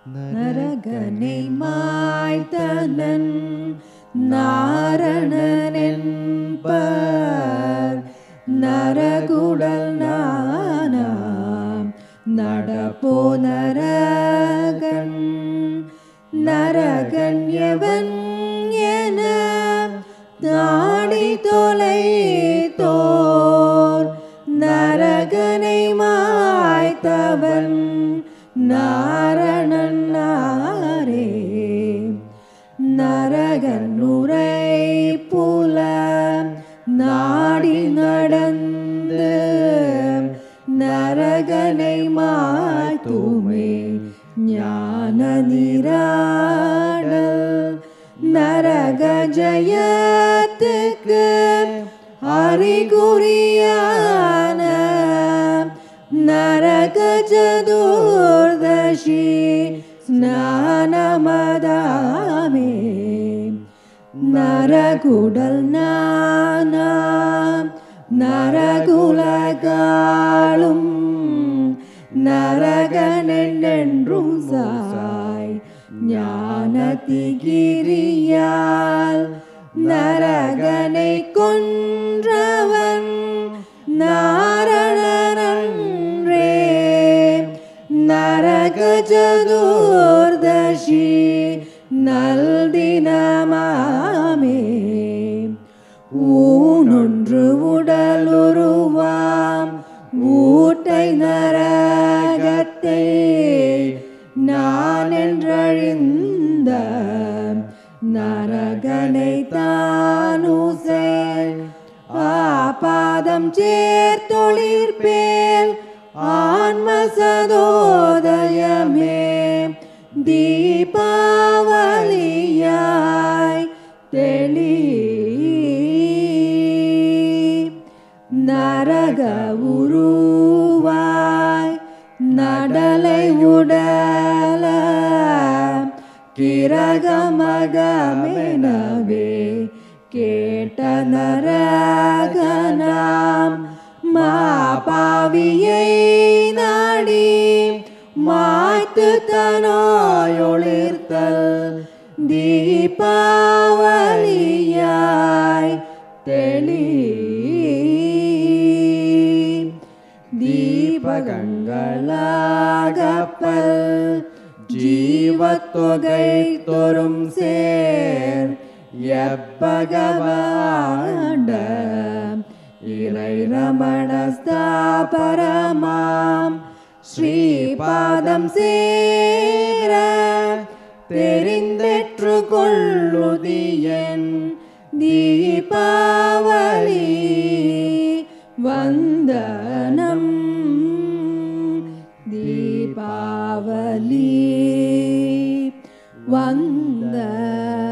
நரகனை மாய்த்தனன் நாரணனென்பர் நரகுடல் நானாம் நடப்போ நரகன் நரகன் எவன் என நாடி தொலைத்தோர் நரகனை மாய்த்தவன் நாரணன் நாரே நரகன் உரை புல நாடி நடந்து நரகனை மாய்த்துமே ஞான நிராடல் நரக ஜயத்துக்கு அறிகுறியான நரக சதுர்தசி ஸ்நானமதாமே நரகுடல் நானாம் நரகுலகாளும் நரகனென்றும் சாய் ஞானதிகிரியால் நரகனை கொன்றவன் நாரணனன்றே நரக சதுர்தசி நல்தினமாமே ஊனொன்று உடலுருவாம் ஊட்டை நரகத்தை நான் என்றழிந்த நரகனை தானுசை ஆபாதம் சேர்த்தொழிற்பேல் ஆன்ம சதோதயமே தீபாவளியாய் தெளி நரக உருவாய் நடலை உடல கிரகமகமெனவே கேட்ட நரகனாம் மாபாவியை நாடி மாய்த்து தனோயொளிர்த்தல் தீபாவளியாய் தெளி தீபகங்களாகப்பல் ஜீவத்தொகை தொரும் சேர் எப்பகவாண்ட இறை ரமணஸ்தாபரமாம் ஸ்ரீபாதம் சேர தெரிந்தெற்று கொள்ளுதியன் தீபாவளி வந்தனம் தீபாவளி வந்தனம்